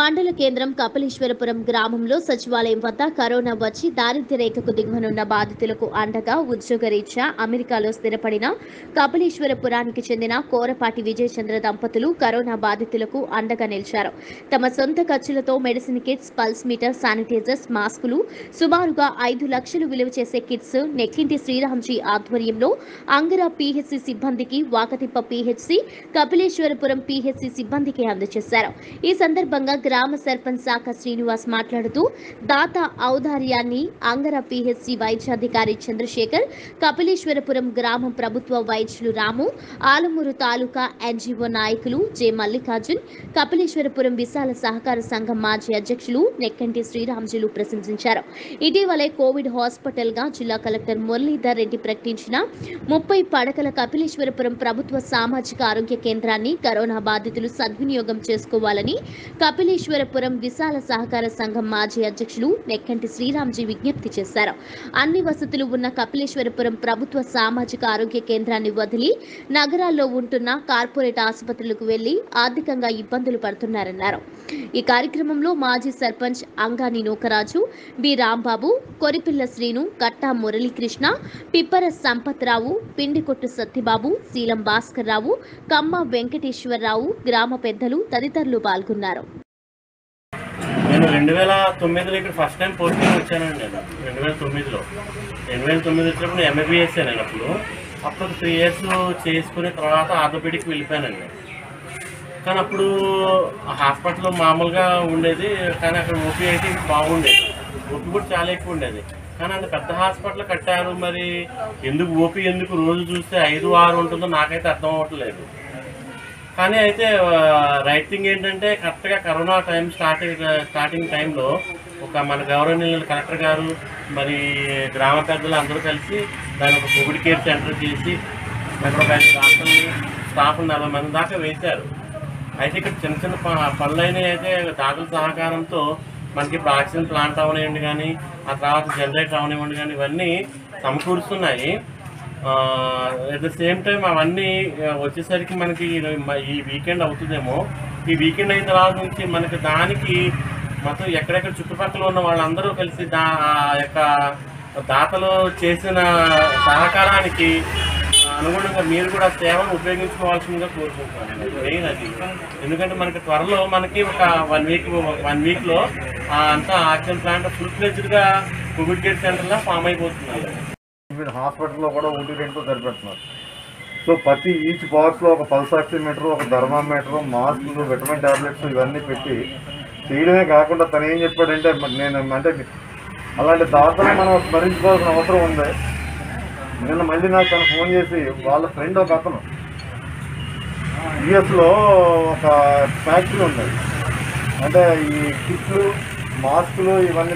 మండల కేంద్రం కపిలేశ్వరపురం గ్రామంలో సచివాలయం వద్ద కరోనా వచ్చి దారిద్ర్య రేఖకు దిగువనున్న బాధితులకు అండగా ఉద్యోగరీత్యా అమెరికాలో స్థిరపడిన కపిలేశ్వరపురానికి చెందిన కోరపాటి విజయచంద్ర దంపతులు కరోనా బాధితులకు అండగా నిలిచారు తమ సొంత ఖర్చులతో medicine kits pulse meter sanitizers మాస్కులు సుమారుగా ఐదు లక్షలు విలువ చేసే కిట్స్ నెక్కింటి శ్రీరామ్జీ ఆధ్వర్యంలో అంగర పీహెచ్సి సిబ్బందికి వాకతిప్ప పీహెచ్సి కపిలేశ్వరపురం పీహెచ్సి సిబ్బందికి అందజేశారు ఈ సందర్భంగా గ్రామ సర్పంచ్ శాఖ శ్రీనివాస్ మాట్లాడుతూ దాత ఔదార్యాన్ని అంగర పీహెచ్సి వైద్యాధికారి చంద్రశేఖర్ కపిలేశ్వరపురం గ్రామం ప్రభుత్వ వైద్యులు రాము ఆలమూరు తాలూకా ఎన్జీఓ నాయకులు జె మల్లికార్జున్ కపిలేశ్వరపురం విశాల సహకార సంఘం మాజీ అధ్యక్షులు నెక్కంటి శ్రీరామ్జులు ప్రశంసించారు ఇటీవలే కోవిడ్ హాస్పిటల్ గా జిల్లా కలెక్టర్ మురళీధర్ రెడ్డి ప్రకటించిన ముప్పై పడకల కపిలేశ్వరపురం ప్రభుత్వ సామాజిక ఆరోగ్య కేంద్రాన్ని కరోనా బాధితులు సద్వినియోగం చేసుకోవాలని కపిలేశ్వరపురం విశాల సహకార సంఘం మాజీ అధ్యక్షులు నెక్కంటి శ్రీరామ్జీ విజ్ఞప్తి చేశారు అన్ని వసతులు ఉన్న కపిలేశ్వరపురం ప్రభుత్వ సామాజిక ఆరోగ్య కేంద్రాన్ని వదిలి నగరాల్లో ఉంటున్న కార్పొరేట్ ఆసుపత్రులకు వెళ్లి ఆర్థికంగా ఇబ్బందులు పడుతున్నారన్నారు ఈ కార్యక్రమంలో మాజీ సర్పంచ్ అంగాని నూకరాజు బి రాంబాబు కొరిపిల్ల శ్రీను కట్టా మురళీకృష్ణ పిప్పర సంపత్రావు పిండికొట్టు సత్యబాబు శీలం భాస్కర్ రావు కమ్మ వెంకటేశ్వరరావు గ్రామ పెద్దలు తదితరులు పాల్గొన్నారు నేను రెండు వేల తొమ్మిదిలో ఇక్కడ ఫస్ట్ టైం పోస్టింగ్ వచ్చానండి నేను రెండు వేల తొమ్మిదిలో రెండు వేల తొమ్మిది వచ్చినప్పుడు నేను ఎంబీబీఎస్ నేను అప్పుడు అప్పుడు త్రీ ఇయర్స్ చేసుకునే తర్వాత ఆర్థోపెడిక్ వెళ్ళిపోయానండి కానీ అప్పుడు హాస్పిటల్ మామూలుగా ఉండేది కానీ అక్కడ ఓపీ అయితే బాగుండేది ఓపీ కూడా చాలా ఎక్కువ ఉండేది కానీ అంత పెద్ద హాస్పిటల్ కట్టారు మరి ఎందుకు ఓపీ ఎందుకు రోజు చూస్తే ఐదు ఆరు ఉంటుందో నాకైతే అర్థం అవ్వట్లేదు కానీ అయితే రైట్ థింగ్ ఏంటంటే కరెక్ట్గా కరోనా టైం స్టార్ట్ స్టార్టింగ్ టైంలో ఒక మన గౌరవనీయులు కలెక్టర్ గారు మరి గ్రామ పెద్దలు అందరూ కలిసి దాని ఒక కోవిడ్ కేర్ సెంటర్ చేసి అక్కడ ఒక ఐదు డాక్టర్లు స్టాఫ్ నలభై మంది దాకా వేశారు అయితే ఇక్కడ చిన్న చిన్న ప- పనులైన అయితే దాతల సహకారంతో మనకి ఇప్పుడు ఆక్సిజన్ ప్లాంట్ అవనివ్వండి కానీ ఆ తర్వాత జనరేటర్ అవనివ్వండి కానీ ఇవన్నీ సమకూరుస్తున్నాయి అట్ ద సేమ్ టైం అవన్నీ ఆ, వచ్చేసరికి మనకి ఈ- మ- ఈ వీకెండ్ అవుతుందేమో ఈ వీకెండ్ అయిన తర్వాత నుంచి మనకి దానికి మొత్తం ఎక్కడెక్కడ చుట్టుపక్కల ఉన్న వాళ్ళందరూ కలిసి దా ఆ యొక్క దాతలు చేసిన సహకారానికి అనుగుణంగా మీరు కూడా సేవను ఉపయోగించుకోవాల్సిందిగా కోరుకుంటున్నాను మెయిన్ అది ఎందుకంటే మనకి త్వరలో మనకి ఒక వన్ వీక్ వన్ వీక్లో అంతా ఆక్సిజన్ ప్లాంట్ ఫుల్ ఫ్లెజ్డ్గా కోవిడ్ కేర్ సెంటర్లా ఫామ్ అయిపోతుంది వీళ్ళు హాస్పిటల్లో కూడా ఒకటి రెండు సరిపెడుతున్నారు సో ప్రతి ఈచ్ బాక్స్లో ఒక పల్స్ ఆక్సిమీటర్ ఒక థర్మామీటర్ మాస్కులు విటమిన్ టాబ్లెట్స్ ఇవన్నీ పెట్టి చేయడమే కాకుండా తను ఏం చెప్పాడంటే మరి నేను అంటే అలాంటి దాతలు మనం స్మరించుకోవాల్సిన అవసరం ఉంది నిన్న మళ్ళీ నాకు తను ఫోన్ చేసి వాళ్ళ ఫ్రెండ్ ఒక అతను యుఎస్లో ఒక ఫ్యాక్టరీ ఉంది అంటే ఈ కిట్లు మాస్కులు ఇవన్నీ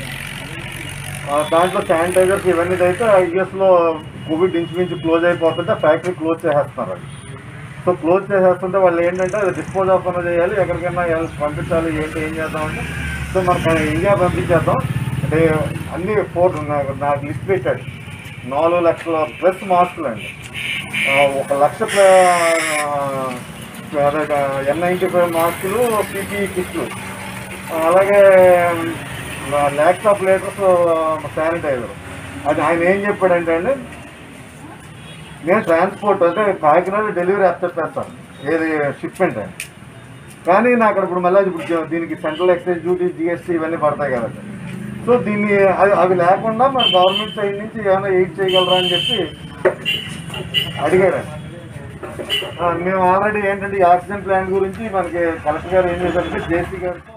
ఆ, దాంట్లో శానిటైజర్స్ ఇవన్నీ అయితే యుఎస్లో కోవిడ్ ఇంచుమించు క్లోజ్ అయిపోతుంటే ఫ్యాక్టరీ క్లోజ్ చేసేస్తున్నారు అది సో క్లోజ్ చేసేస్తుంటే వాళ్ళు ఏంటంటే అది డిస్పోజ్ ఆఫ్ అన్న చేయాలి ఎక్కడికైనా వెళ్ళి పంపించాలి ఏంటి ఏం చేద్దామంటే సో మనకు ఇండియా పంపించేద్దాం అంటే అన్ని ఫోర్ నాకు నాకు లిస్ట్ పెట్టాడు నాలుగు లక్షల ప్లస్ మాస్కులు అండి ఆ, ఒక లక్ష ఎన్ నైంటీ ఫైవ్ మాస్కులు పీపీఈ కిట్లు అలాగే ల్యాక్స్ ఆఫ్ లీటర్స్ శానిటైజర్ అది ఆయన ఏం చెప్పాడంటే అండి నేను ట్రాన్స్పోర్ట్ అంటే కాకినాడ డెలివరీ యాక్సెప్ట్ చేస్తాను ఏది షిప్మెంట్ అని కానీ నాకు అక్కడ ఇప్పుడు మళ్ళీ ఇప్పుడు దీనికి సెంట్రల్ ఎక్సైజ్ డ్యూటీ జిఎస్టీ ఇవన్నీ పడతాయి కదండి సో దీన్ని అవి అవి లేకుండా మన గవర్నమెంట్ సైడ్ నుంచి ఏమైనా ఎయిడ్ చేయగలరా అని చెప్పి అడిగాడండి ఆ, మేము ఆల్రెడీ ఏంటంటే ఈ ఆక్సిజన్ ప్లాంట్ గురించి మనకి కలెక్టర్ గారు ఏం చేశారంటే జేసీ గారితో